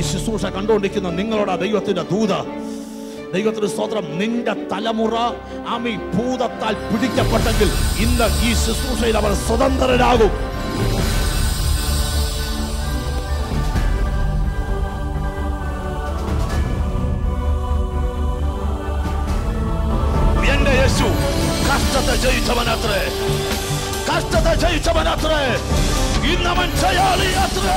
ശുശ്രൂഷ കണ്ടുകൊണ്ടിരിക്കുന്ന നിങ്ങളോട് ദൈവത്തിന്റെ ദൂത ദൈവത്തിന് സ്തോത്രം നിന്റെ തലമുറ ആമി ഭൂതത്താൽ പിടിക്കപ്പെട്ടെങ്കിൽ ഇന്ന് ഈ ശുശ്രൂഷയിൽ അവർ സ്വതന്ത്രരാകും എന്റെ യേശു കഷ്ടത്തെ ജയിച്ചവനത്രേ കഷ്ടത്തെ ജയിച്ചവനത്രേ ഇന്നവൻ ജയാളിയത്രേ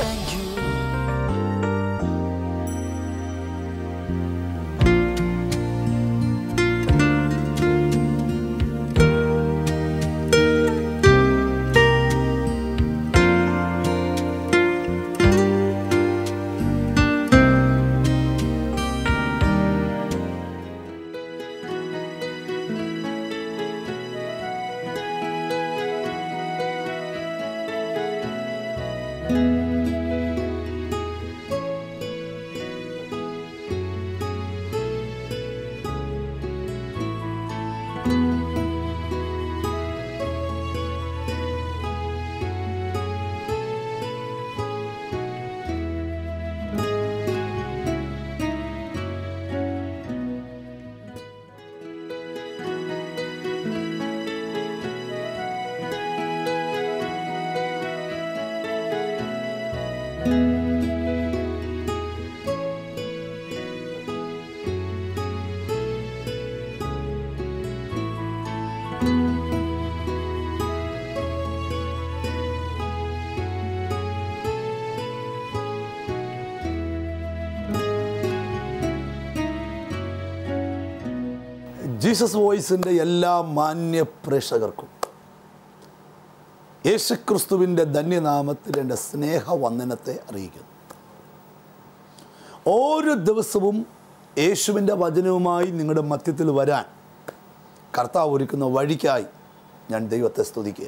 ജീസസ് വോയിസിൻ്റെ എല്ലാ മാന്യ പ്രേക്ഷകർക്കും യേശുക്രിസ്തുവിൻ്റെ ധന്യനാമത്തിൽ എൻ്റെ സ്നേഹവന്ദനത്തെ അറിയിക്കുന്നു ഓരോ ദിവസവും യേശുവിൻ്റെ വചനവുമായി നിങ്ങളുടെ മധ്യത്തിൽ വരാൻ കർത്താവ് ഒരുക്കുന്ന വഴിക്കായി ഞാൻ ദൈവത്തെ സ്തുതിക്കുക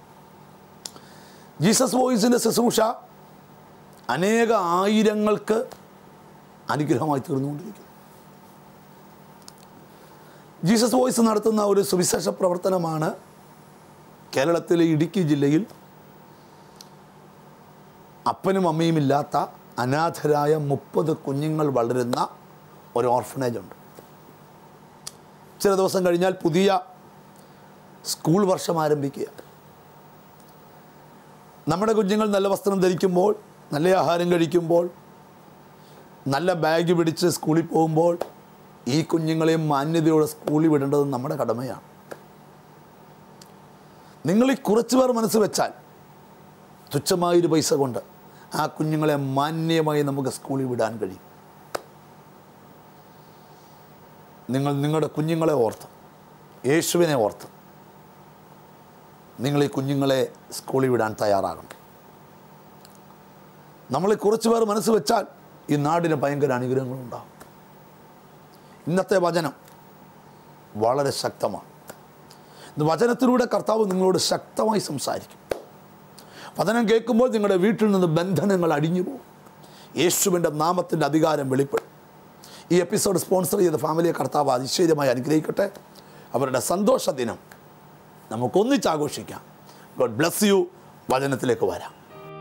ജീസസ് വോയിസിൻ്റെ ശുശ്രൂഷ അനേക ആയിരങ്ങൾക്ക് അനുഗ്രഹമായി തീർന്നുകൊണ്ടിരിക്കുന്നു ജീസസ് വോയിസ് നടത്തുന്ന ഒരു സുവിശേഷ പ്രവർത്തനമാണ് കേരളത്തിലെ ഇടുക്കി ജില്ലയിൽ അപ്പനും അമ്മയും ഇല്ലാത്ത അനാഥരായ മുപ്പത് കുഞ്ഞുങ്ങൾ വളരുന്ന ഒരു ഓർഫനേജ് ഉണ്ട് ചില ദിവസം കഴിഞ്ഞാൽ പുതിയ സ്കൂൾ വർഷം ആരംഭിക്കുക നമ്മുടെ കുഞ്ഞുങ്ങൾ നല്ല വസ്ത്രം ധരിക്കുമ്പോൾ നല്ല ആഹാരം കഴിക്കുമ്പോൾ നല്ല ബാഗ് പിടിച്ച് സ്കൂളിൽ പോകുമ്പോൾ ഈ കുഞ്ഞുങ്ങളെ മാന്യതയോടെ സ്കൂളിൽ വിടേണ്ടത് നമ്മുടെ കടമയാണ് നിങ്ങൾ ഈ കുറച്ച് പേർ മനസ്സ് വെച്ചാൽ തുച്ഛമായൊരു പൈസ കൊണ്ട് ആ കുഞ്ഞുങ്ങളെ മാന്യമായി നമുക്ക് സ്കൂളിൽ വിടാൻ കഴിയും നിങ്ങൾ നിങ്ങളുടെ കുഞ്ഞുങ്ങളെ ഓർത്ത് യേശുവിനെ ഓർത്ത് നിങ്ങൾ ഈ കുഞ്ഞുങ്ങളെ സ്കൂളിൽ വിടാൻ തയ്യാറാകണം നമ്മൾ ഈ കുറച്ച് പേർ മനസ്സ് വെച്ചാൽ ഈ നാടിന് ഭയങ്കര അനുഗ്രഹങ്ങളുണ്ടാകും ഇന്നത്തെ വചനം വളരെ ശക്തമാണ് ഇന്ന് വചനത്തിലൂടെ കർത്താവ് നിങ്ങളോട് ശക്തമായി സംസാരിക്കും വചനം കേൾക്കുമ്പോൾ നിങ്ങളുടെ വീട്ടിൽ നിന്ന് ബന്ധനങ്ങൾ അടിഞ്ഞു പോകും യേശുവിൻ്റെ നാമത്തിൻ്റെ അധികാരം വെളിപ്പെടും ഈ എപ്പിസോഡ് സ്പോൺസർ ചെയ്ത ഫാമിലിയെ കർത്താവ് അതിശയമായി അനുഗ്രഹിക്കട്ടെ അവരുടെ സന്തോഷ ദിനം നമുക്കൊന്നിച്ച് ആഘോഷിക്കാം ഗോഡ് ബ്ലസ് യു വചനത്തിലേക്ക് വരാം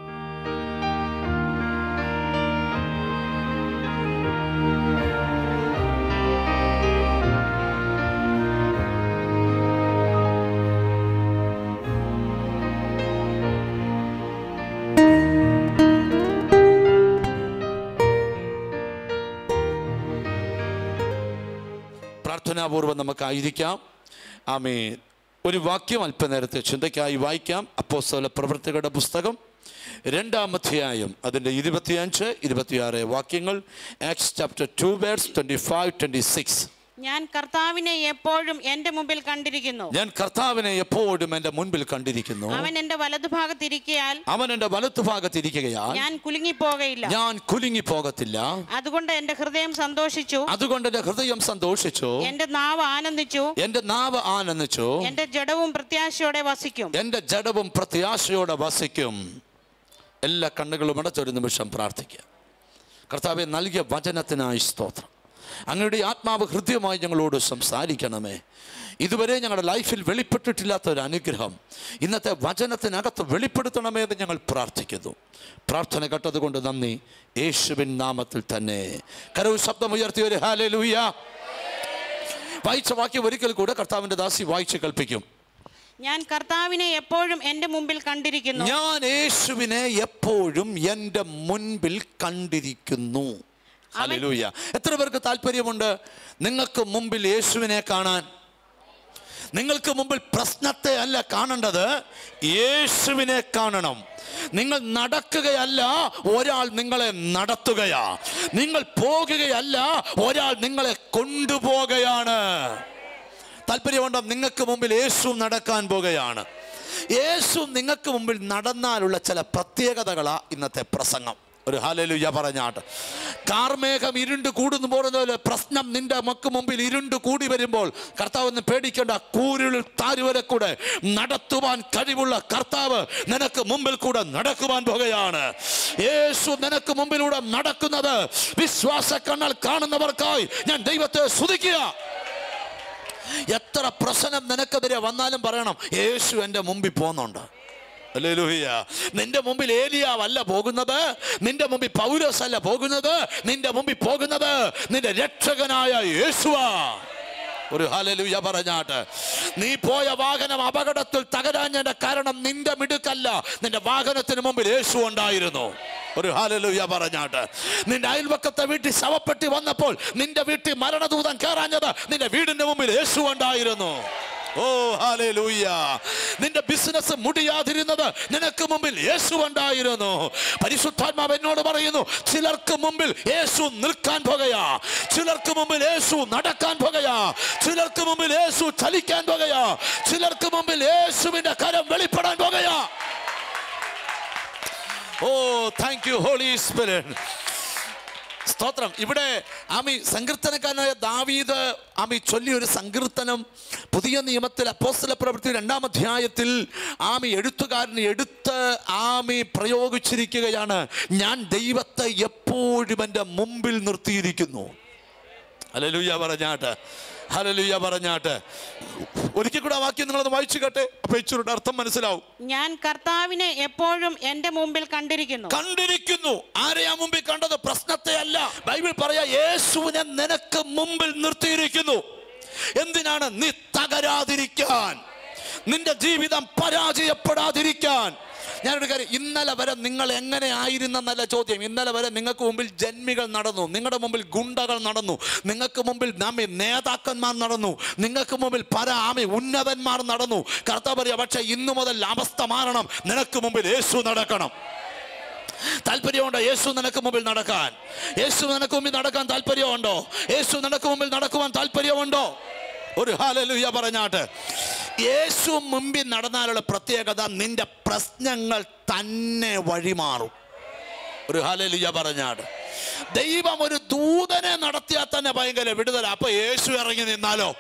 പ്രാർത്ഥനാപൂർവ്വം നമുക്കായിരിക്കാം ആമേ ഒരു വാക്യം അല്പനേരത്തെ ചിന്തയ്ക്കായി വായിക്കാം അപ്പോസ്തല പ്രവൃത്തികളുടെ പുസ്തകം രണ്ടാം അധ്യായം അതിൻ്റെ ഇരുപത്തിയഞ്ച് ഇരുപത്തിയാറ് വാക്യങ്ങൾ Acts chapter two words twenty five twenty six ഞാൻ കർത്താവിനെ എപ്പോഴും എന്റെ മുമ്പിൽ കണ്ടിരിക്കുന്നു ഞാൻ കർത്താവിനെ എപ്പോഴും എൻ്റെ മുൻപിൽ കണ്ടിരിക്കുന്നു അവൻ എന്റെ വലതുഭാഗത്തിരിക്കയാൽ അവൻ എൻ്റെ വലത്തുഭാഗത്തിരിക്കുകയാൽ ഞാൻ കുലുങ്ങിപ്പോകയില്ല ഞാൻ കുലുങ്ങി പോകത്തില്ല അതുകൊണ്ട് എന്റെ ഹൃദയം സന്തോഷിച്ചു അതുകൊണ്ട് എൻ്റെ ഹൃദയം സന്തോഷിച്ചു എന്റെ നാവ് ആനന്ദിച്ചു എൻ്റെ നാവ് ആനന്ദിച്ചു എന്റെ ജഡവും പ്രത്യാശയോടെ വസിക്കും എൻ്റെ ജഡവും പ്രത്യാശയോടെ വസിക്കും എല്ലാ കണ്ണുകളും അടച്ചൊരു നിമിഷം പ്രാർത്ഥിക്കുക കർത്താവെ നൽകിയ വചനത്തിനായി സ്തോത്രം അങ്ങയുടെ ആത്മാവ് ഹൃദ്യമായി ഞങ്ങളോട് സംസാരിക്കണമേ ഇതുവരെ ഞങ്ങളുടെ ലൈഫിൽ വെളിപ്പെട്ടിട്ടില്ലാത്ത ഒരു അനുഗ്രഹം ഇന്നത്തെ വചനത്തിനകത്ത് വെളിപ്പെടുത്തണമേ എന്ന് ഞങ്ങൾ പ്രാർത്ഥിക്കുന്നു പ്രാർത്ഥന കേട്ടതുകൊണ്ട് നന്ദി യേശുവിൻ നാമത്തിൽ തന്നെ കരവ് ശബ്ദം ഉയർത്തി ഒരു ഹാലേ ലൂയ വായിച്ച വാക്യം ഒരിക്കൽ കൂടെ കർത്താവിൻ്റെ ദാസി വായിച്ച് കൽപ്പിക്കും ഞാൻ കർത്താവിനെ എപ്പോഴും എൻ്റെ മുമ്പിൽ കണ്ടിരിക്കുന്നു ഞാൻ യേശുവിനെ എപ്പോഴും എൻ്റെ മുൻപിൽ കണ്ടിരിക്കുന്നു ഹല്ലേലൂയ എത്ര പേർക്ക് താല്പര്യമുണ്ട് നിങ്ങൾക്ക് മുമ്പിൽ യേശുവിനെ കാണാൻ നിങ്ങൾക്ക് മുമ്പിൽ പ്രശ്നത്തെ അല്ല കാണേണ്ടത് യേശുവിനെ കാണണം നിങ്ങൾ നടക്കുകയല്ല ഒരാൾ നിങ്ങളെ നടത്തുകയാ നിങ്ങൾ പോകുകയല്ല ഒരാൾ നിങ്ങളെ കൊണ്ടുപോകുകയാണ് താല്പര്യമുണ്ടോ നിങ്ങൾക്ക് മുമ്പിൽ യേശു നടക്കാൻ പോകുകയാണ് യേശു നിങ്ങൾക്ക് മുമ്പിൽ നടന്നാലുള്ള ചില പ്രത്യേകതകളാ ഇന്നത്തെ പ്രസംഗം ഒരു ഹാലലുയ പറഞ്ഞാട്ട് കാർമേഘം ഇരുണ്ട് കൂടുന്നു പോകുന്നതുപോലെ പ്രശ്നം നിന്റെ മക്ക് മുമ്പിൽ ഇരുണ്ട് കൂടി വരുമ്പോൾ കർത്താവ് ഒന്ന് പേടിക്കേണ്ട കൂരുളിൽ താരുവരെ കൂടെ നടത്തുവാൻ കഴിവുള്ള കർത്താവ് നിനക്ക് മുമ്പിൽ കൂടെ നടക്കുവാൻ പോകുകയാണ് യേശു നിനക്ക് മുമ്പിലൂടെ നടക്കുന്നത് വിശ്വാസ കണ്ണാൽ കാണുന്നവർക്കായി ഞാൻ ദൈവത്തെ സ്തുതിക്കുക എത്ര പ്രശ്നം നിനക്കെതിരെ വന്നാലും പറയണം യേശു എൻ്റെ മുമ്പിൽ പോകുന്നുണ്ട് ഹല്ലേലൂയ. നിന്റെ മുമ്പിൽ ഏലിയാവല്ല പോകുന്നത് നിന്റെ മുമ്പിൽ പൗലോസ് അല്ല പോകുന്നത് നിന്റെ മുമ്പിൽ പോകുന്നത് നിന്റെ രക്ഷകനായ യേശുവാ ഒരു ഹലലുയ പറഞ്ഞാട്ട് നീ പോയ വാഹനം അപകടത്തിൽ തകരാഞ്ഞതിന്റെ കാരണം നിന്റെ മിടുക്കല്ല നിന്റെ വാഹനത്തിന് മുമ്പിൽ യേശു ഉണ്ടായിരുന്നു ഒരു ഹാലലുയ പറഞ്ഞാട്ട് നിന്റെ അയൽവക്കത്തെ വീട്ടിൽ ശവപ്പെട്ടി വന്നപ്പോൾ നിന്റെ വീട്ടിൽ മരണദൂതം കയറാഞ്ഞത് നിന്റെ വീടിന്റെ മുമ്പിൽ യേശു ഉണ്ടായിരുന്നു ഓ ഹാലൂയ്യ നിന്റെ ബിസിനസ് മുടിയാതിരുന്നത് നിനക്ക് മുമ്പിൽ യേശു ഉണ്ടായിരുന്നു പരിശുദ്ധാത്മാവ് എന്നോട് പറയുന്നു ചിലർക്ക് മുമ്പിൽ യേശു നിൽക്കാൻ പോകുകയാ ചിലർക്ക് മുമ്പിൽ യേശു നടക്കാൻ പോകുകയാ ചിലർക്ക് മുമ്പിൽ യേശു ചലിക്കാൻ പോകുകയാ ചിലർക്ക് മുമ്പിൽ യേശുവിന്റെ കരം വെളിപ്പെടാൻ പോകുകയാ oh thank you Holy Spirit സ്തോത്രം ഇവിടെ ആമി സങ്കീർത്തനക്കാരനായ ദാവീദ് ആമി ചൊല്ലിയ ഒരു സങ്കീർത്തനം പുതിയ നിയമത്തിൽ അപ്പോസ്തല പ്രവൃത്തി രണ്ടാം അധ്യായത്തിൽ ആമി എഴുത്തുകാരൻ എടുത്ത് ആമി പ്രയോഗിച്ചിരിക്കുകയാണ് ഞാൻ ദൈവത്തെ എപ്പോഴും എൻ്റെ മുമ്പിൽ നിർത്തിയിരിക്കുന്നു ഹലലുയ്യ പറഞ്ഞാട്ട് ഹലലുയ്യ പറഞ്ഞാട്ട് ഒരിക്കൽ കൂടെ ആ വാക്യം നിങ്ങളത് വായിച്ചു കേട്ടെ അപ്പൊ ഇച്ചിരുടെ അർത്ഥം മനസ്സിലാവും ഞാൻ കർത്താവിനെ എപ്പോഴും എൻ്റെ മുമ്പിൽ കണ്ടിരിക്കുന്നു കണ്ടിരിക്കുന്നു ആരെയാ മുമ്പിൽ കണ്ടത് പ്രശ്നത്തെ അല്ല ബൈബിൾ പറയാ യേശുവിനെ നിനക്ക് മുമ്പിൽ നിർത്തിയിരിക്കുന്നു എന്തിനാണ് നീ തകരാതിരിക്കാൻ നിന്റെ ജീവിതം പരാജയപ്പെടാതിരിക്കാൻ ഞാനൊരു കാര്യം ഇന്നലെ വരെ നിങ്ങൾ എങ്ങനെ ആയിരുന്നെന്നല്ല ചോദ്യം ഇന്നലെ വരെ നിങ്ങൾക്ക് മുമ്പിൽ ജന്മികൾ നടന്നു നിങ്ങളുടെ മുമ്പിൽ ഗുണ്ടകൾ നടന്നു നിങ്ങൾക്ക് മുമ്പിൽ നമ്മി നേതാക്കന്മാർ നടന്നു നിങ്ങൾക്ക് മുമ്പിൽ പല ആമി ഉന്നതന്മാർ നടന്നു കർത്താവ് പറയാ പക്ഷെ ഇന്നു മുതൽ അവസ്ഥ മാറണം നിനക്ക് മുമ്പിൽ യേശു നടക്കണം താല്പര്യമുണ്ടോ യേശു നിനക്ക് മുമ്പിൽ നടക്കാൻ യേശു നിനക്ക് മുമ്പിൽ നടക്കാൻ താല്പര്യമുണ്ടോ യേശു നിനക്ക് മുമ്പിൽ നടക്കുവാൻ താല്പര്യമുണ്ടോ ഒരു ഹാലലുയ പറഞ്ഞാട്ട് യേശു മുമ്പിൽ നടന്നാലുള്ള പ്രത്യേകത നിന്റെ പ്രശ്നങ്ങൾ തന്നെ വഴിമാറും ഒരു ഹാലലുയ പറഞ്ഞാട് ദൈവം ഒരു ദൂതനെ നടത്തിയാൽ തന്നെ ഭയങ്കര വിടുതല അപ്പൊ യേശു ഇറങ്ങി നിന്നാലോ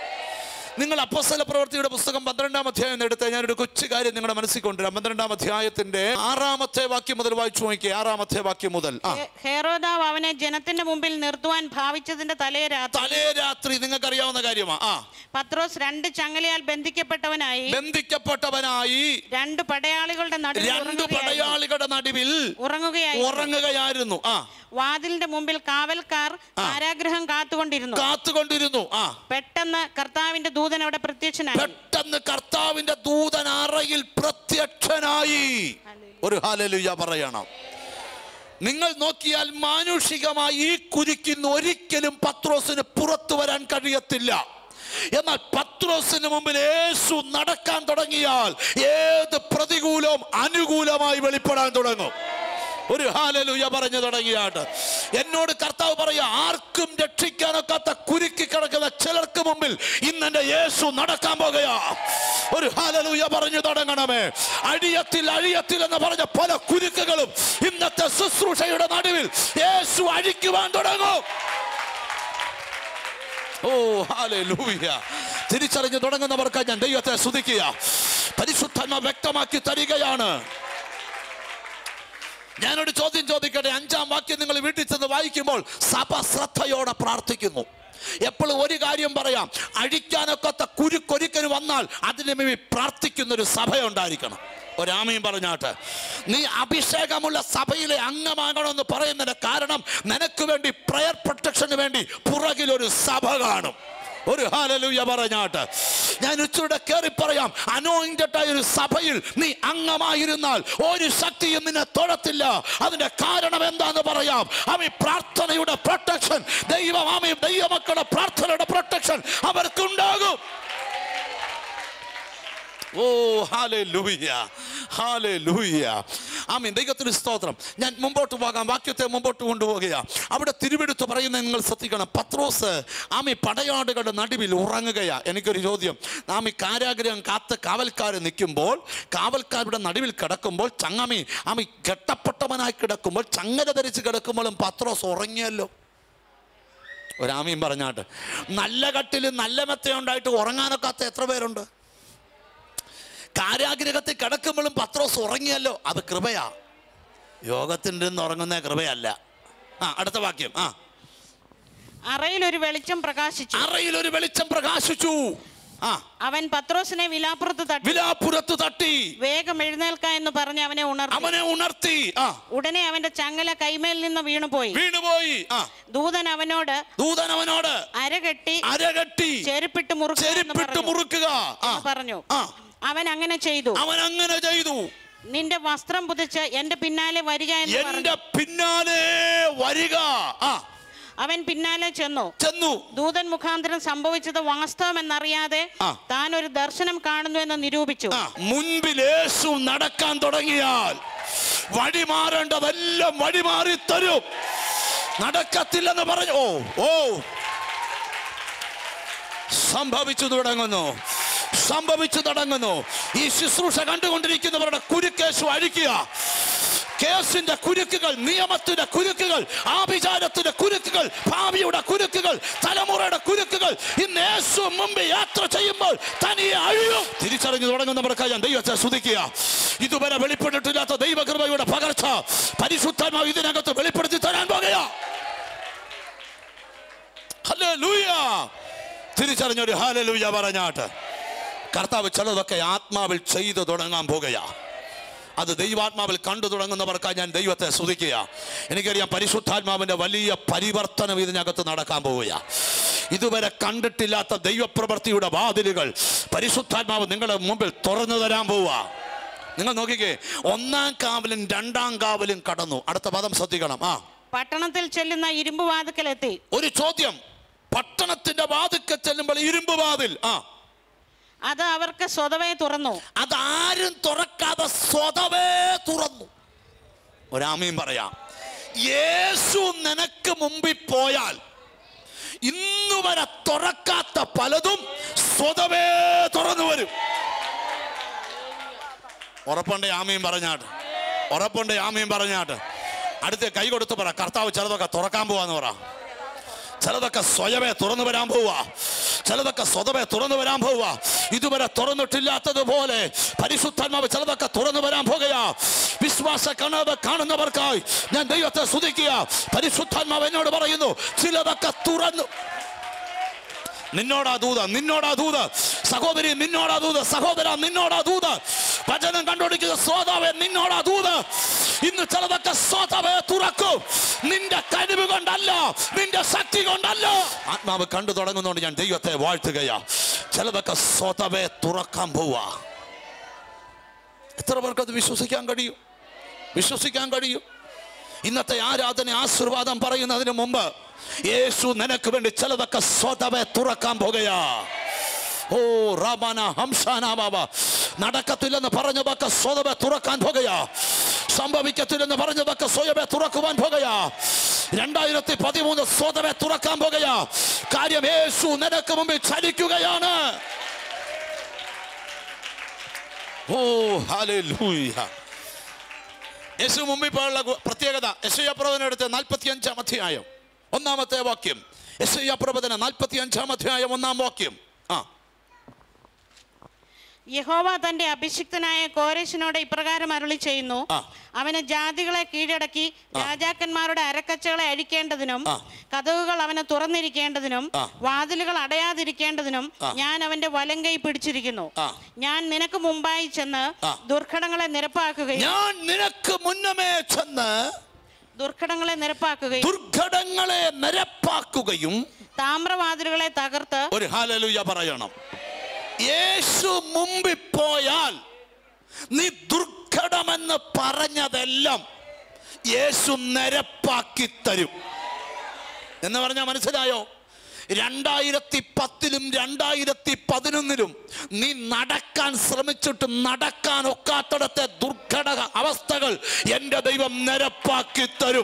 നിങ്ങൾ അപ്പോസ്തല പ്രവൃത്തിയുടെ പുസ്തകം പന്ത്രണ്ടാം അധ്യായം എന്ന് എടുത്ത് ഞാനൊരു കൊച്ചു കാര്യം നിങ്ങളുടെ മനസ്സിൽ കൊണ്ടുവരാം പന്ത്രണ്ടാം അധ്യായത്തിന്റെ ആറാമത്തെ വാക്യം മുതൽ വായിച്ചു നോക്കിയേ ആറാമത്തെ വാക്യം മുതൽ ആ ഹെ- ഹെറോദാവ് അവനെ ജനത്തിന്റെ മുമ്പിൽ നിർത്തുവാൻ ഭാവിച്ചതിന്റെ തലേ രാത്രി തലേ രാത്രി നിങ്ങൾക്ക് അറിയാവുന്ന കാര്യമാ ആ പത്രോസ് രണ്ട് ചങ്ങലയാൽ ബന്ധിക്കപ്പെട്ടവനായി ബന്ധിക്കപ്പെട്ടവനായി രണ്ട് പടയാളികളുടെ നടുവിൽ രണ്ട് ഉറങ്ങുകയായിരുന്നു. പടയാളികളുടെ നടുവിൽ ഉറങ്ങുകയായി ഉറങ്ങുകയായിരുന്നു ആ വാതിലിന്റെ മുമ്പിൽ കാവൽക്കാർ കാരാഗ്രഹം കാത്തുകൊണ്ടിരുന്നു കാത്തുകൊണ്ടിരുന്നു ആ പെട്ടെന്ന് കർത്താവിന്റെ ദൂതൻ അവിടെ പ്രത്യക്ഷനായി പെട്ടെന്ന് കർത്താവിന്റെ ദൂതൻ അറയിൽ പ്രത്യക്ഷനായി ഒരു ഹാലലുയ പറയണം നിങ്ങൾ നോക്കിയാൽ മാനുഷികമായി ഈ കുരിക്കിന്ന് ഒരിക്കലും പത്രോസിന് പുറത്തു വരാൻ കഴിയത്തില്ല എന്നാൽ പത്രോസിന് മുമ്പിൽ യേശു നടക്കാൻ തുടങ്ങിയാൽ ഏത് പ്രതികൂലവും അനുകൂലമായി വെളിപ്പെടാൻ തുടങ്ങും ഒരു ഹാലലുയ പറഞ്ഞു തുടങ്ങിയാട്ട് എന്നോട് കർത്താവ് പറയാ ആർക്കും രക്ഷിക്കാനൊക്കാത്ത കുരുക്കി കിടക്കുന്ന ചിലർക്ക് മുമ്പിൽ ഇന്ന് എന്റെ യേശു നടക്കാൻ പോകുകയാ ഒരു ഹാലലുയ പറഞ്ഞു തുടങ്ങണമേ അഴിയത്തിൽ അഴിയത്തിൽ എന്ന് പറഞ്ഞ പല കുരുക്കുകളും ഇന്നത്തെ ശുശ്രൂഷയുടെ നടുവിൽ യേശു അഴിക്കുവാൻ തുടങ്ങും ഓ ഹാലൂയ തിരിച്ചറിഞ്ഞ് തുടങ്ങുന്നവർക്ക് ഞാൻ ദൈവത്തെ സ്തുതിക്കുക പരിശുദ്ധന്മ വ്യക്തമാക്കി തരികയാണ് ഞാനൊരു ചോദ്യം ചോദിക്കട്ടെ അഞ്ചാം വാക്യം നിങ്ങൾ വീട്ടിൽ ചെന്ന് വായിക്കുമ്പോൾ സഭ ശ്രദ്ധയോടെ പ്രാർത്ഥിക്കുന്നു എപ്പോഴും ഒരു കാര്യം പറയാം അഴിക്കാനൊക്കത്ത കുരുക്കൊരുക്കന് വന്നാൽ അതിന് വേണ്ടി പ്രാർത്ഥിക്കുന്ന ഒരു സഭയുണ്ടായിരിക്കണം ഒരാമയും പറഞ്ഞാട്ട് നീ അഭിഷേകമുള്ള സഭയിലെ അംഗമാകണമെന്ന് പറയുന്നതിന്റെ കാരണം നിനക്ക് വേണ്ടി പ്രയർ പ്രൊട്ടക്ഷന് വേണ്ടി പുറകിലൊരു സഭ കാണും ഒരു ഹാലലൂയ പറഞ്ഞാട്ട് ഞാൻ ഉച്ചയുടെ കയറി പറയാം അനോയിന്റഡ് ആയ ഒരു സഭയിൽ നീ അംഗമായിരുന്നാൽ ഒരു ശക്തിയും നിന്നെ തൊഴത്തില്ല അതിന്റെ കാരണം എന്താന്ന് പറയാം ആമി പ്രാർത്ഥനയുടെ പ്രൊട്ടക്ഷൻ ദൈവം ആമി ദൈവമക്കളുടെ പ്രാർത്ഥനയുടെ പ്രൊട്ടക്ഷൻ അവർക്കുണ്ടാകും ഓ ഹാലേ ലൂയ്യ ഹാലേ ലൂയ്യ ആമീൻ ദൈവത്തിന് സ്തോത്രം ഞാൻ മുമ്പോട്ട് പോകാം വാക്യത്തെ മുമ്പോട്ട് കൊണ്ടുപോകുക അവിടെ തിരുവെടുത്ത് പറയുന്നത് നിങ്ങൾ ശ്രദ്ധിക്കണം പത്രോസ് ആമി പടയാടുകളുടെ നടുവിൽ ഉറങ്ങുകയാ എനിക്കൊരു ചോദ്യം ആമി കാരാഗ്രഹം കാത്ത് കാവൽക്കാർ നിൽക്കുമ്പോൾ കാവൽക്കാരുടെ നടുവിൽ കിടക്കുമ്പോൾ ചങ്ങാമി ആമി കെട്ടപ്പെട്ടവനായി കിടക്കുമ്പോൾ ചങ്ങല ധരിച്ച് കിടക്കുമ്പോഴും പത്രോസ് ഉറങ്ങിയല്ലോ ഒരാമയും പറഞ്ഞാട്ട് നല്ല കട്ടിൽ നല്ല മെത്തയുണ്ടായിട്ട് ഉറങ്ങാനൊക്കാത്ത എത്ര പേരുണ്ട് കാരാഗ്രഹത്തിൽ കിടക്കുമ്പോഴും പത്രോസ് ഉറങ്ങിയല്ലോ അത് കൃപയാ യോഗത്തിൻ്റെ നിന്ന് ഉറങ്ങുന്ന കൃപയല്ല ആ അടുത്ത വാക്യം ആ അറയിൽ ഒരു വെളിച്ചം പ്രകാശിച്ചു അറയിൽ ഒരു വെളിച്ചം പ്രകാശിച്ചു ആ അവൻ പത്രോസിനെ വിലാപ്പുറത്ത് തട്ടി വിലാപ്പുറത്ത് തട്ടി വേഗം എഴുന്നേൽക്ക എന്ന് പറഞ്ഞ് അവനെ ഉണർത്തി അവനെ ഉണർത്തി ആ ഉടനെ അവന്റെ ചങ്ങല കൈമേൽ നിന്ന് വീണുപോയി വീണുപോയി ആ ദൂതൻ അവനോട് ദൂതൻ അവനോട് അരകെട്ടി അരകെട്ടി ചെരുപ്പിട്ട് മുറുക്കുക എന്ന് ചെരുപ്പിട്ട് പറഞ്ഞു. മുറുക്കുക ആ എന്ന് പറഞ്ഞു ആ അവൻ അങ്ങനെ ചെയ്തു അവൻ അങ്ങനെ ചെയ്തു നിന്റെ വസ്ത്രം പുതച്ച് എന്റെ പിന്നാലെ വരിക എന്ന് പറഞ്ഞു എന്റെ പിന്നാലെ വരിക ആ അവൻ പിന്നാലെ ചെന്നു ചെന്നു ദൂതൻ മുഖാന്തരം സംഭവിച്ചത് വാസ്തവമെന്നറിയാതെ ആ. താൻ ഒരു ദർശനം കാണുന്നു എന്ന് നിരൂപിച്ചു ആ, മുൻപിൽ യേശു നടക്കാൻ തുടങ്ങിയാൽ വഴിമാറേണ്ടതെല്ലാം വഴിമാറി തരും നടക്കത്തില്ലെന്ന് പറഞ്ഞു ഓ ഓ സംഭവിച്ചു തുടങ്ങുന്നു സംഭവിച്ചു തുടങ്ങുന്നു ഈ ശുശ്രൂഷ കണ്ടുകൊണ്ടിരിക്കുന്നവരുടെ കുരുക്കേശു അഴിക്കുക കേസിന്റെ കുരുക്കുകൾ നിയമത്തിന്റെ കുരുക്കുകൾ ആഭിചാരത്തിന്റെ കുരുക്കുകൾ ഭാവിയുടെ കുരുക്കുകൾ തലമുറയുടെ കുരുക്കുകൾ ഇന്ന് യേശു മുമ്പ് യാത്ര ചെയ്യുമ്പോൾ തനിയെ അഴിയും തിരിച്ചറിഞ്ഞു തുടങ്ങുന്നവർക്ക് ഞാൻ ദൈവത്തെ സ്തുതിക്കുക ഇതുവരെ വെളിപ്പെട്ടിട്ടില്ലാത്ത ദൈവകൃപയുടെ പകർച്ച പരിശുദ്ധാത്മാവ് ഇതിനകത്ത് വെളിപ്പെടുത്തി തരാൻ പോകുകയാ ഹല്ലേലൂയ തിരിച്ചറിഞ്ഞൊരു ഹാലലൂയ പറഞ്ഞാട്ട് കർത്താവ് ചിലതൊക്കെ ആത്മാവിൽ ചെയ്തു തുടങ്ങാൻ പോകുകയാ അത് ദൈവാത്മാവിൽ കണ്ടു തുടങ്ങുന്നവർക്കായി ഞാൻ ദൈവത്തെ സ്തുതിക്കുക എനിക്കറിയാം പരിശുദ്ധാത്മാവിന്റെ വലിയ പരിവർത്തനം ഇതിനകത്ത് നടക്കാൻ പോവുക ഇതുവരെ കണ്ടിട്ടില്ലാത്ത ദൈവപ്രവൃത്തിയുടെ വാതിലുകൾ പരിശുദ്ധാത്മാവ് നിങ്ങളുടെ മുമ്പിൽ തുറന്നു തരാൻ പോവുക നിങ്ങൾ നോക്കിക്കേ ഒന്നാം കാവലും രണ്ടാം കാവലും കടന്നു അടുത്ത പദം ശ്രദ്ധിക്കണം ആ പട്ടണത്തിൽ ചെല്ലുന്ന ഇരുമ്പ് വാതുക്കലെത്തി ഒരു ചോദ്യം പട്ടണത്തിന്റെ വാതിൽക്കൽ ചെല്ലുമ്പോൾ ഇരുമ്പ് വാതിൽ ആ അത് അവർക്ക് സ്വതവേ തുറന്നു അതാരും തുറക്കാതെ സ്വതവേ തുറന്നു ഒരാമയും പറയാം യേശു നിനക്ക് മുമ്പിൽ പോയാൽ ഇന്നു വരെ തുറക്കാത്ത പലതും സ്വതവേ തുറന്നു വരും ഉറപ്പുണ്ട് ആമയും പറഞ്ഞാട്ട് ഉറപ്പുണ്ട് ആമയും പറഞ്ഞാട്ട് അടുത്ത കൈ കൊടുത്ത് പറ കർത്താവ് ചിലതൊക്കെ തുറക്കാൻ പോവാന്ന് പറ ചിലതൊക്കെ സ്വയമേ തുറന്നു വരാൻ പോവുക ചിലതൊക്കെ സ്വതവേ തുറന്നു വരാൻ പോവുക ഇതുവരെ തുറന്നിട്ടില്ലാത്തതുപോലെ പരിശുദ്ധാത്മാവ് ചിലതൊക്കെ തുറന്നു വരാൻ പോകുകയാ വിശ്വാസ കണവ് കാണുന്നവർക്കായി ഞാൻ ദൈവത്തെ സ്തുതിക്കുക പരിശുദ്ധാത്മാവ് എന്നോട് പറയുന്നു ചിലതൊക്കെ തുറന്നു നിന്നോടാ ദൂത നിന്നോടാ ദൂത സഹോദരി നിന്നോടാ ദൂത സഹോദര നിന്നോടാ ദൂത വചനം കണ്ടുപിടിക്കുന്ന സ്വതാവെ നിന്നോടാ ദൂത ഇന്ന് ചിലതൊക്കെ സ്വതാവെ തുറക്കും നിന്റെ കഴിവ് കൊണ്ടല്ല നിന്റെ ശക്തി കൊണ്ടല്ല ആത്മാവ് കണ്ടു തുടങ്ങുന്നതുകൊണ്ട് ഞാൻ ദൈവത്തെ വാഴ്ത്തുകയാ ചിലതൊക്കെ സ്വതവേ തുറക്കാൻ പോവാ എത്ര പേർക്ക് അത് വിശ്വസിക്കാൻ കഴിയും വിശ്വസിക്കാൻ കഴിയും ഇന്നത്തെ ആരാധന ആശീർവാദം പറയുന്നതിന് മുമ്പ് യേശു നിനക്ക് വേണ്ടി ചിലതൊക്കെ സ്വതവേ തുറക്കാൻ പോകുകയാ ഓ റമാന ഹംസാന ബാബ നടക്കത്തില്ലെന്ന് പറഞ്ഞതൊക്കെ സ്വതവേ തുറക്കാൻ പോകുകയാ സംഭവിക്കത്തില്ലെന്ന് പറഞ്ഞതൊക്കെ സ്വയമേ തുറക്കുവാൻ പോകുകയാ രണ്ടായിരത്തി പതിമൂന്ന് സ്വതവേ തുറക്കാൻ പോകുകയാ കാര്യം യേശു നിനക്ക് മുമ്പിൽ ചലിക്കുകയാണ് ഓ ഹാലൂയ യേശു മുമ്പിൽ പോയുള്ള ഗു- പ്രത്യേകത യശയ്യ പ്രവചനം എടുത്ത നാൽപ്പത്തി അഞ്ചാം അധ്യായം ഒന്നാമത്തെ വാക്യം യശയ്യ പ്രവചന നാൽപ്പത്തി അഞ്ചാം അധ്യായം ഒന്നാം വാക്യം ആ യഹോവ തന്റെ അഭിഷിക്തനായ കോരേശിനോട് ഇപ്രകാരം അരുളി ചെയ്യുന്നു ആ. അവന് ജാതികളെ കീഴടക്കി രാജാക്കന്മാരുടെ അരക്കച്ചകളെ അഴിക്കേണ്ടതിനും ആ. കഥകുകൾ അവന് തുറന്നിരിക്കേണ്ടതിനും ആ. വാതിലുകൾ അടയാതിരിക്കേണ്ടതിനും ഞാൻ അവന്റെ വലങ്കൈ പിടിച്ചിരിക്കുന്നു ആ. ഞാൻ നിനക്ക് മുമ്പായി ചെന്ന് ആ. ദുർഘടങ്ങളെ നിരപ്പാക്കുകയും ഞാൻ നിനക്ക് മുന്നമേ ചെന്ന് ദുർഘടങ്ങളെ നിരപ്പാക്കുകയും ദുർഘടങ്ങളെ നിരപ്പാക്കുകയും താമ്രവാതിലുകളെ തകർത്ത് ഒരു ഹാലലുയ പറയണം യേശു മുമ്പിൽ പോയാൽ നീ ദുർഘടമെന്ന് പറഞ്ഞതെല്ലാം യേശു നിരപ്പാക്കി തരും എന്ന് പറഞ്ഞാൽ മനസ്സിലായോ രണ്ടായിരത്തി പത്തിലും രണ്ടായിരത്തി പതിനൊന്നിലും നീ നടക്കാൻ ശ്രമിച്ചിട്ട് നടക്കാൻ ഒക്കാത്തടത്തെ ദുർഘട അവസ്ഥകൾ എൻ്റെ ദൈവം നിരപ്പാക്കി തരും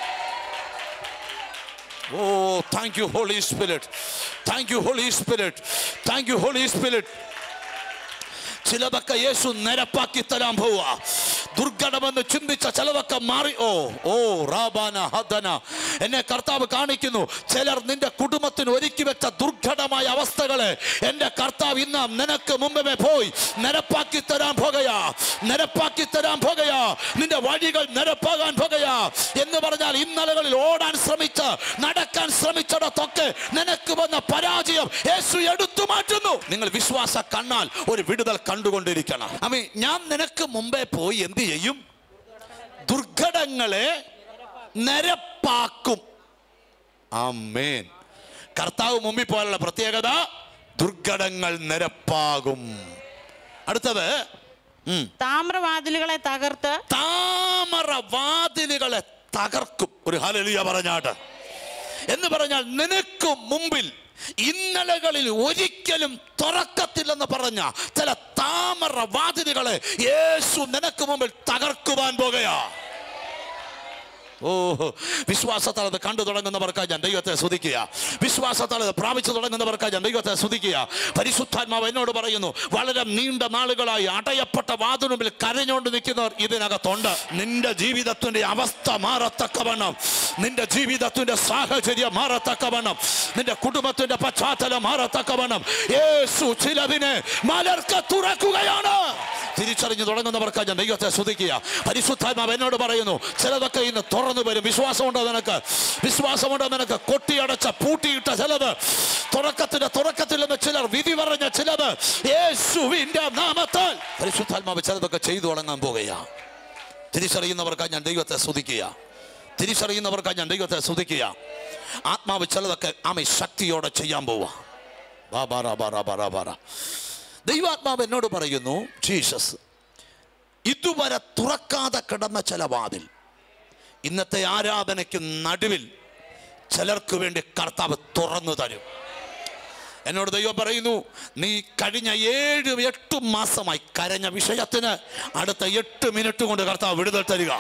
oh thank you Holy Spirit thank you Holy Spirit thank you Holy Spirit ചിലതൊക്കെ യേശു നിരപ്പാക്കി തരാൻ പോവുക ദുർഘടമെന്ന് ചിന്തിച്ച ചിലതൊക്കെ മാറി ഓ ഓ റാബാന ഹദന എന്നെ കർത്താവ് കാണിക്കുന്നു ചിലർ നിന്റെ കുടുംബത്തിന് ഒരുക്കി വെച്ച ദുർഘടമായ അവസ്ഥകളെ എൻ്റെ കർത്താവ് ഇന്ന് നിനക്ക് മുമ്പേ പോയി നിരപ്പാക്കി തരാൻ പോകുകയാ നിരപ്പാക്കി തരാൻ പോകുകയാ നിന്റെ വഴികൾ നിരപ്പാകാൻ പോകുകയാ എന്ന് പറഞ്ഞാൽ ഇന്നലകളിൽ ഓടാൻ ശ്രമിച്ച് നടക്കാൻ ശ്രമിച്ചിടത്തൊക്കെ നിനക്ക് വന്ന പരാജയം യേശു എടുത്തു മാറ്റുന്നു നിങ്ങൾ വിശ്വാസ കണ്ണാൽ ഒരു വിടുതൽ കണ്ടുകൊണ്ടിരിക്കണം അമ്മേ ഞാൻ നിനക്ക് മുമ്പേ പോയി എന്ത് ചെയ്യും ദുർഘടങ്ങളെ നിരപ്പാക്കും ആമേൻ കർത്താവ് മുമ്പിൽ പോലുള്ള പ്രത്യേകത ദുർഘടങ്ങൾ നിരപ്പാകും അടുത്തത് ഉം താമ്രവാതിലുകളെ തകർത്ത് താമര വാതിലുകളെ തകർക്കും ഒരു ഹലലിയ പറഞ്ഞാട്ട് എന്ന് പറഞ്ഞാൽ നിനക്ക് മുമ്പിൽ ഇന്നലകളിൽ ഒരിക്കലും തുറക്കത്തില്ലെന്ന് പറഞ്ഞ ചില താമര വാതിലുകളെ യേശു നിനക്ക് മുമ്പിൽ തകർക്കുവാൻ പോകുകയാ ഓ വിശ്വാസത്താൽ അത് കണ്ടു തുടങ്ങുന്നവർക്കായി ഞാൻ ദൈവത്തെ സ്തുതിക്കുക വിശ്വാസത്താൽ അത് പ്രാപിച്ചു തുടങ്ങുന്നവർക്കായി ഞാൻ ദൈവത്തെ സ്തുതിക്കുക പരിശുദ്ധാത്മാവ് എന്നോട് പറയുന്നു വളരെ നീണ്ട നാളുകളായി അടയപ്പെട്ട വാതിനുമ്പിൽ കരഞ്ഞുകൊണ്ട് നിൽക്കുന്നവർ ഇതിനകത്തുണ്ട് നിന്റെ ജീവിതത്തിന്റെ അവസ്ഥ മാറത്തക്കവണ്ണം നിന്റെ ജീവിതത്തിന്റെ സാഹചര്യം മാറത്തക്കവണ്ണം നിന്റെ കുടുംബത്തിന്റെ പശ്ചാത്തലം മാറത്തക്കവണ്ണം യേശു ചിലതിനെ മലർക്ക തുറക്കുകയാണ് തിരിച്ചറിഞ്ഞു തുടങ്ങുന്നവർക്ക് ഞാൻ ദൈവത്തെ സ്തുതിക്കുക പരിശുദ്ധാത്മാവ് എന്നോട് പറയുന്നു ചിലതൊക്കെ ഇന്ന് തുറന്നു വരും വിശ്വാസമുണ്ടോ നിനക്ക് വിശ്വാസമുണ്ടോ നിനക്ക് കൊട്ടിയടച്ച പൂട്ടിയിട്ട ചിലത് തുറക്കത്തിന്റെ തുറക്കത്തിൽ നിന്ന് ചിലർ വിധി പറഞ്ഞ ചിലത് യേശുവിന്റെ നാമത്താൽ പരിശുദ്ധാത്മാവ് ചിലതൊക്കെ ചെയ്തു തുടങ്ങാൻ പോകുകയാ തിരിച്ചറിയുന്നവർക്കായി ഞാൻ ദൈവത്തെ സ്തുതിക്കുക തിരിച്ചറിയുന്നവർക്കായി ഞാൻ ദൈവത്തെ സ്തുതിക്കുക ആത്മാവ് ചിലതൊക്കെ ആമ ശക്തിയോടെ ചെയ്യാൻ പോവാ ബാ ബാറ ബാറ ബാറ ബാറ ദൈവാത്മാവ് എന്നോട് പറയുന്നു ജീസസ് ഇതുവരെ തുറക്കാതെ കിടന്ന ചില വാതിൽ ഇന്നത്തെ ആരാധനയ്ക്ക് നടുവിൽ ചിലർക്ക് വേണ്ടി കർത്താവ് തുറന്നു തരും എന്നോട് ദൈവം പറയുന്നു നീ കഴിഞ്ഞ ഏഴ് എട്ട് മാസമായി കരഞ്ഞ വിഷയത്തിന് അടുത്ത എട്ട് മിനിറ്റ് കൊണ്ട് കർത്താവ് വിടുതൽ തരിക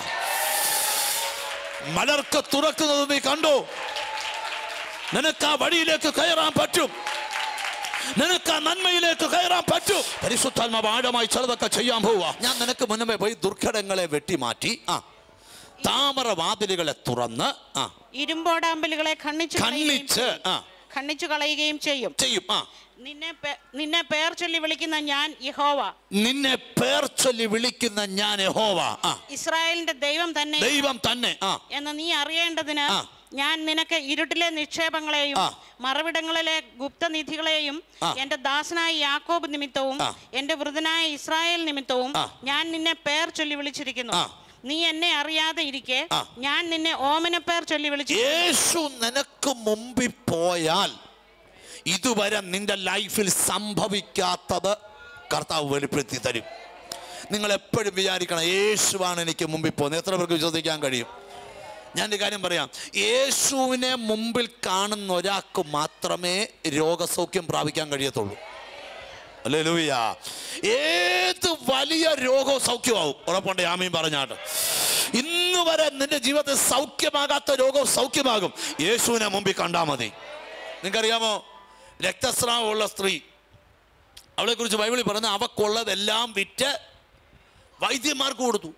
മലർക്ക് തുറക്കുന്നത് നീ കണ്ടു നിനക്ക് ആ വഴിയിലേക്ക് കയറാൻ പറ്റും നിനക്ക് ആ നന്മയിലേക്ക് കയറാൻ പറ്റും പരിശുദ്ധാത്മാവ് ആഴമായി ചിലതൊക്കെ ചെയ്യാൻ പോവാ ഞാൻ നിനക്ക് മുന്നമേ പോയി ദുർഘടങ്ങളെ വെട്ടിമാറ്റി ആ താമര വാതിലുകളെ തുറന്ന് ആ ഇരുമ്പോടാമ്പലുകളെ ഖണ്ഡിച്ചു കളയുകയും കണ്ണിച്ച് ആ ഖണ്ഡിച്ചു കളയുകയും ചെയ്യും ചെയ്യും ആ നിന്നെ പേ- നിന്നെ പേർ ചൊല്ലി വിളിക്കുന്ന ഞാൻ യഹോവ നിന്നെ പേർ ചൊല്ലി വിളിക്കുന്ന ഞാൻ യഹോവ ആ ഇസ്രായേലിന്റെ ദൈവം തന്നെ ദൈവം തന്നെ ആ എന്ന് നീ അറിയേണ്ടതിന് ആ. ഞാൻ നിനക്ക് ഇരുട്ടിലെ നിക്ഷേപങ്ങളെയും ആ. മറവിടങ്ങളിലെ ഗുപ്തനിധികളെയും ആ. എന്റെ ദാസനായ യാക്കോബ് നിമിത്തവും ആ. എന്റെ വൃതനായ ഇസ്രായേൽ നിമിത്തവും ആ. ഞാൻ നിന്നെ പേർ ചൊല്ലി വിളിച്ചിരിക്കുന്നു ആ. നീ എന്നെ അറിയാതെ ഇരിക്കെ ആ. ഞാൻ നിന്നെ ഓമന പേർ ചൊല്ലി വിളിച്ചു യേശു നിനക്ക് മുമ്പിൽ പോയാൽ ഇതുവരെ നിന്റെ ലൈഫിൽ സംഭവിക്കാത്തത് കർത്താവ് വെളിപ്പെടുത്തി തരും നിങ്ങൾ എപ്പോഴും വിചാരിക്കണം യേശുവാണ് എനിക്ക് മുമ്പിൽ പോകുന്നത് എത്ര പേർക്ക് വിശ്വസിക്കാൻ കഴിയും ഞാൻ ഒരു കാര്യം പറയാം യേശുവിനെ മുമ്പിൽ കാണുന്ന ഒരാൾക്ക് മാത്രമേ രോഗസൗഖ്യം പ്രാപിക്കാൻ കഴിയത്തുള്ളൂ അല്ലേ ലൂയ ഏത് വലിയ രോഗവും സൗഖ്യമാവും ഉറപ്പുണ്ട് ആമീൻ പറഞ്ഞാട്ട് ഇന്ന് വരെ നിന്റെ ജീവിതത്തിൽ സൗഖ്യമാകാത്ത രോഗവും സൗഖ്യമാകും യേശുവിനെ മുമ്പിൽ കണ്ടാൽ മതി നിങ്ങൾക്കറിയാമോ രക്തസ്രാവമുള്ള സ്ത്രീ അവളെ കുറിച്ച് ബൈബിളിൽ പറഞ്ഞ അവക്കുള്ളതെല്ലാം വിറ്റ് വൈദ്യന്മാർക്ക് കൊടുത്തു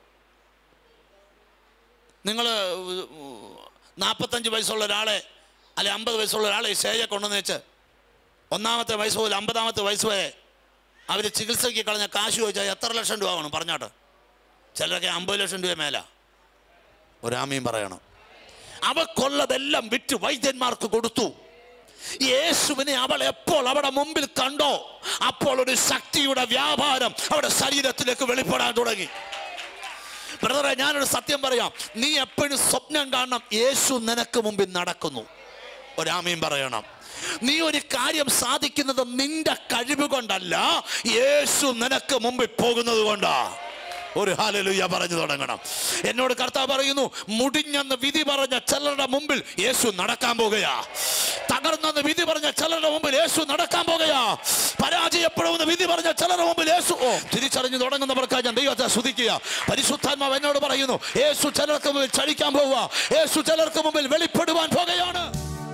നിങ്ങൾ നാൽപ്പത്തഞ്ച് വയസ്സുള്ള ഒരാളെ അല്ലെ അമ്പത് വയസ്സുള്ള ഒരാളെ സ്റ്റേജെ കൊണ്ടുവന്ന് വെച്ച് ഒന്നാമത്തെ വയസ്സ് മുതൽ അമ്പതാമത്തെ വയസ്സ് വരെ അവർ ചികിത്സയ്ക്ക് കളഞ്ഞ കാശ് ചോദിച്ചാൽ എത്ര ലക്ഷം രൂപ വേണം പറഞ്ഞാട്ട് ചിലരൊക്കെ അമ്പത് ലക്ഷം രൂപ മേല ഒരാമയും പറയണം അവക്കുള്ളതെല്ലാം വിറ്റ് വൈദ്യന്മാർക്ക് കൊടുത്തു യേശുവിനെ അവൾ എപ്പോൾ അവിടെ മുമ്പിൽ കണ്ടോ അപ്പോൾ ഒരു ശക്തിയുടെ വ്യാപാരം അവിടെ ശരീരത്തിലേക്ക് വെളിപ്പെടാൻ തുടങ്ങി ബ്രദറെ ഞാനൊരു സത്യം പറയാം നീ എപ്പോഴും സ്വപ്നം കാണണം യേശു നിനക്ക് മുമ്പിൽ നടക്കുന്നു ഒരാമയും പറയണം നീ ഒരു കാര്യം സാധിക്കുന്നത് നിന്റെ കഴിവ് കൊണ്ടല്ല യേശു നിനക്ക് മുമ്പിൽ പോകുന്നത് കൊണ്ടാ ഒരു ഹാലലുയ പറഞ്ഞു തുടങ്ങണം എന്നോട് കർത്താവ് പറയുന്നു മുടിഞ്ഞെന്ന് വിധി പറഞ്ഞ ചിലരുടെ മുമ്പിൽ യേശു നടക്കാൻ പോകുകയാ തകർന്നെന്ന് വിധി പറഞ്ഞ ചിലരുടെ മുമ്പിൽ യേശു നടക്കാൻ പോകുകയാ പരാജയപ്പെടുമെന്ന് വിധി പറഞ്ഞ ചിലരുടെ മുമ്പിൽ യേശു ഓ തിരിച്ചറിഞ്ഞു തുടങ്ങുന്നവർക്ക് ഞാൻ ദൈവത്തെ സ്തുതിക്കുക പരിശുദ്ധാത്മാവ് എന്നോട് പറയുന്നു യേശു ചിലർക്ക് മുമ്പിൽ ചലിക്കാൻ പോവുക യേശു ചിലർക്ക് മുമ്പിൽ വെളിപ്പെടുവാൻ പോകുകയാണ്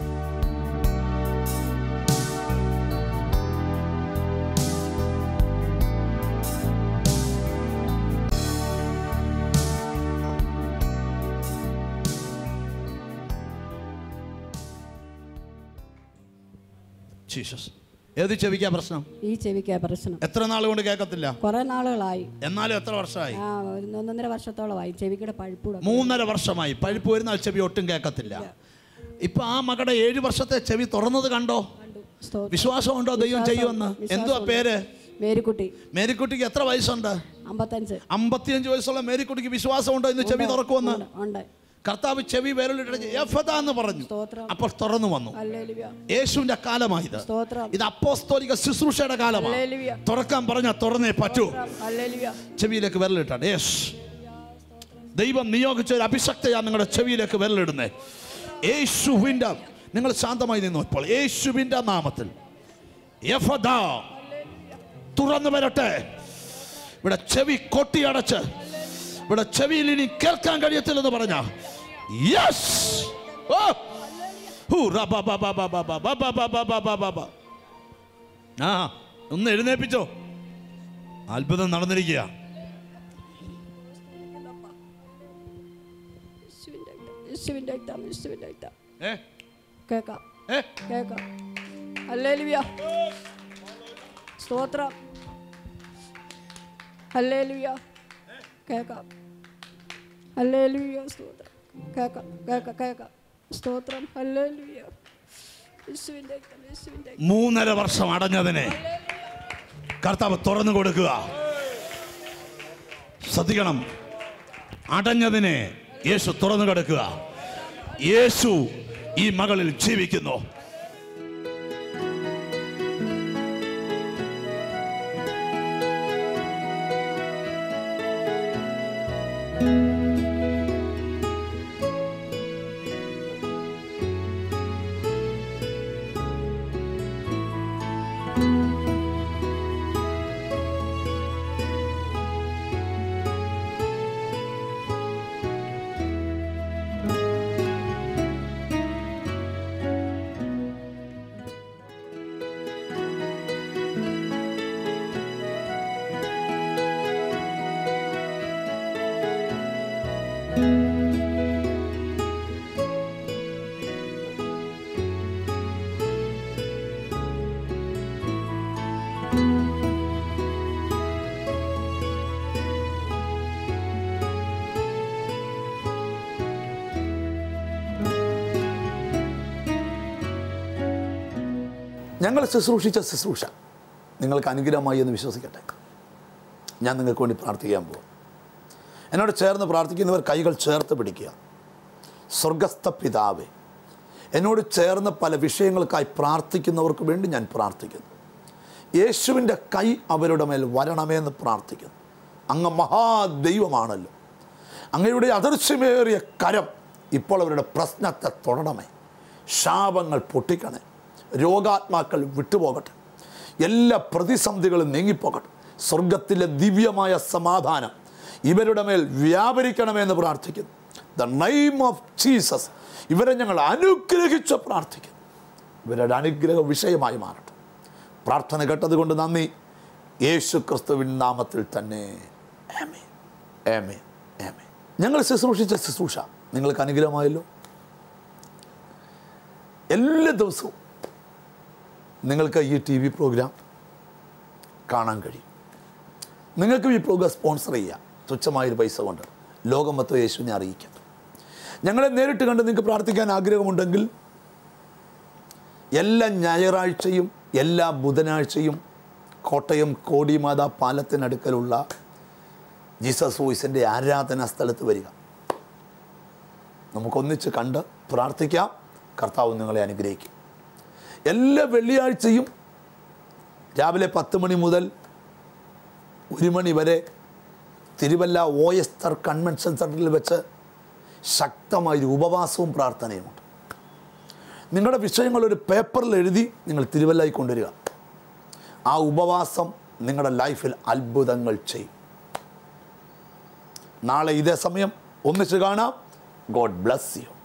ജീസസ് ഏത് ചെവിക്കാ പ്രശ്നം ഈ ചെവിക്കാ പ്രശ്നം എത്ര നാൾ കൊണ്ട് കേൾക്കത്തില്ല കുറെ നാളുകളായി എന്നാലും എത്ര വർഷമായി ആ ഒരു ഒന്നൊന്നര വർഷത്തോളമായി ചെവിയുടെ പഴുപ്പൂടെ മൂന്നര വർഷമായി പഴുപ്പ് വരുന്ന ആ ചെവി ഒട്ടും കേൾക്കത്തില്ല ഇപ്പൊ ആ മകളുടെ ഏഴ് വർഷത്തെ ചെവി തുറന്നത് കണ്ടോ കണ്ടു. സ്തോത്രം. വിശ്വാസമുണ്ടോ ദൈവം വിശ്വാസം- ചെയ്യുമെന്ന് വിശ്വാസം എന്തുവാ ഉണ്ട്. പേര് മേരിക്കുട്ടി മേരിക്കുട്ടിക്ക് എത്ര വയസ്സുണ്ട് അമ്പത്തഞ്ച് അമ്പത്തിയഞ്ച് വയസ്സുള്ള മേരിക്കുട്ടിക്ക് വിശ്വാസമുണ്ടോ ഇന്ന് ചെവി തുറക്കുമെന്ന് ഉണ്ട്, ഉണ്ട് കർത്താവ് ചെവി വേരലിട്ട് യഫത എന്ന് പറഞ്ഞു സ്തോത്രം അപ്പോൾ തുറന്നു വന്നു ഹല്ലേലൂയ യേശുവിന്റെ കാലമായത് സ്തോത്രം ഇത് അപ്പോസ്തോലിക ശുശ്രൂഷയുടെ കാലമാണ് ഹല്ലേലൂയ തുറക്കാൻ പറഞ്ഞ തുറന്നേ പറ്റൂ ഹല്ലേലൂയ ചെവിയിലേക്ക് വിരലിട്ടാണ് യേശ് ദൈവം നിയോഗിച്ച ഒരു അഭിഷക്തയാണ് നിങ്ങളുടെ ചെവിയിലേക്ക് വിരലിടുന്നേ യേശുവിൻ്റെ നിങ്ങൾ ശാന്തമായി നിന്നു ഇപ്പോൾ യേശുവിൻ്റെ നാമത്തിൽ യഫദ തുറന്നു വരട്ടെ ഇവിടെ ചെവി കൊട്ടിയടച്ച് ഇവിടെ ചെവിയിൽ ഇനി കേൾക്കാൻ കഴിയത്തില്ലെന്ന് പറഞ്ഞ യെസ് ഓ ഹൂ, റബ, ബ, ബ, ബ, ബ, ബ, ബ, ബ, ബ, ബ, ബ, ബ, ബ. ആ ഒന്ന് എഴുന്നേപ്പിച്ചോ അത്ഭുതം നടന്നിരിക്കുക യേശുവിന്റെ രക്തം, യേശുവിന്റെ രക്തം യേശുവിന്റെ രക്തം ഏ കേക്കാം ഏ കേക്കാം ഹല്ലേലൂയ സ്തോത്രം ഹല്ലേലൂയ കേക്കാം ഹല്ലേലൂയ സ്തോത്രം കേക്കാം കേക്കാം കേക്കാം സ്തോത്രം ഹല്ലേലൂയ യേശുവിന്റെ രക്തം യേശുവിന്റെ രക്തം. മൂന്നര വർഷം അടഞ്ഞതിനെ കർത്താവ് തുറന്നു കൊടുക്കുക ശ്രദ്ധിക്കണം അടഞ്ഞതിനെ യേശു തുറന്നു കൊടുക്കുക യേശു ഈ മകളിൽ ജീവിക്കുന്നു ഞങ്ങൾ ശുശ്രൂഷിച്ച ശുശ്രൂഷ നിങ്ങൾക്ക് അനുഗ്രഹമായി എന്ന് വിശ്വസിക്കട്ടെ ഞാൻ നിങ്ങൾക്ക് വേണ്ടി പ്രാർത്ഥിക്കാൻ പോകും എന്നോട് ചേർന്ന് പ്രാർത്ഥിക്കുന്നവർ കൈകൾ ചേർത്ത് പിടിക്കുക സ്വർഗസ്ഥ പിതാവേ എന്നോട് ചേർന്ന് പല വിഷയങ്ങൾക്കായി പ്രാർത്ഥിക്കുന്നവർക്ക് വേണ്ടി ഞാൻ പ്രാർത്ഥിക്കുന്നു യേശുവിൻ്റെ കൈ അവരുടെ മേൽ വരണമെന്ന് പ്രാർത്ഥിക്കുന്നു അങ്ങ് മഹാദൈവമാണല്ലോ അങ്ങയുടെ അദൃശ്യമേറിയ കരം ഇപ്പോൾ അവരുടെ പ്രശ്നത്തെ തൊടണമേ ശാപങ്ങൾ പൊട്ടിക്കണേ രോഗാത്മാക്കൾ വിട്ടുപോകട്ടെ എല്ലാ പ്രതിസന്ധികളും നീങ്ങിപ്പോകട്ടെ സ്വർഗത്തിലെ ദിവ്യമായ സമാധാനം ഇവരുടെ മേൽ വ്യാപരിക്കണമെന്ന് പ്രാർത്ഥിക്കുന്നു ദ നെയിം ഓഫ് ജീസസ് ഇവരെ ഞങ്ങൾ അനുഗ്രഹിച്ച് പ്രാർത്ഥിക്കുന്നു ഇവരുടെ അനുഗ്രഹ വിഷയമായി മാറട്ടെ പ്രാർത്ഥന കേട്ടതുകൊണ്ട് നന്ദി യേശു ക്രിസ്തുവിൻ നാമത്തിൽ തന്നെ ആമേൻ ആമേൻ ആമേൻ ഞങ്ങൾ ശുശ്രൂഷിച്ച ശുശ്രൂഷ നിങ്ങൾക്ക് അനുഗ്രഹമായല്ലോ എല്ലാ ദിവസവും നിങ്ങൾക്ക് ഈ ടി വി പ്രോഗ്രാം കാണാൻ കഴിയും നിങ്ങൾക്കും ഈ പ്രോഗ്രാം സ്പോൺസർ ചെയ്യാം തുച്ഛമായൊരു പൈസ കൊണ്ട് ലോകം മൊത്തം യേശുവിനെ അറിയിക്കാം ഞങ്ങളെ നേരിട്ട് കണ്ട് നിങ്ങൾക്ക് പ്രാർത്ഥിക്കാൻ ആഗ്രഹമുണ്ടെങ്കിൽ എല്ലാ ഞായറാഴ്ചയും എല്ലാ ബുധനാഴ്ചയും കോട്ടയം കോടിമാത പാലത്തിനടുക്കലുള്ള ജീസസ് വോയിസിൻ്റെ ആരാധനാ സ്ഥലത്ത് വരിക നമുക്കൊന്നിച്ച് കണ്ട് പ്രാർത്ഥിക്കാം കർത്താവ് നിങ്ങളെ അനുഗ്രഹിക്കും എല്ലാ വെള്ളിയാഴ്ചയും രാവിലെ പത്ത് മണി മുതൽ ഒരു മണി വരെ തിരുവല്ല ഒ എസ് തർ കൺവെൻഷൻ സെൻറ്ററിൽ വെച്ച് ശക്തമായൊരു ഉപവാസവും പ്രാർത്ഥനയുമുണ്ട് നിങ്ങളുടെ വിഷയങ്ങൾ ഒരു പേപ്പറിൽ എഴുതി നിങ്ങൾ തിരുവല്ലായി കൊണ്ടുവരിക ആ ഉപവാസം നിങ്ങളുടെ ലൈഫിൽ അത്ഭുതങ്ങൾ ചെയ്യും നാളെ ഇതേ സമയം ഒന്നിച്ച് കാണാം ഗോഡ് ബ്ലസ് യു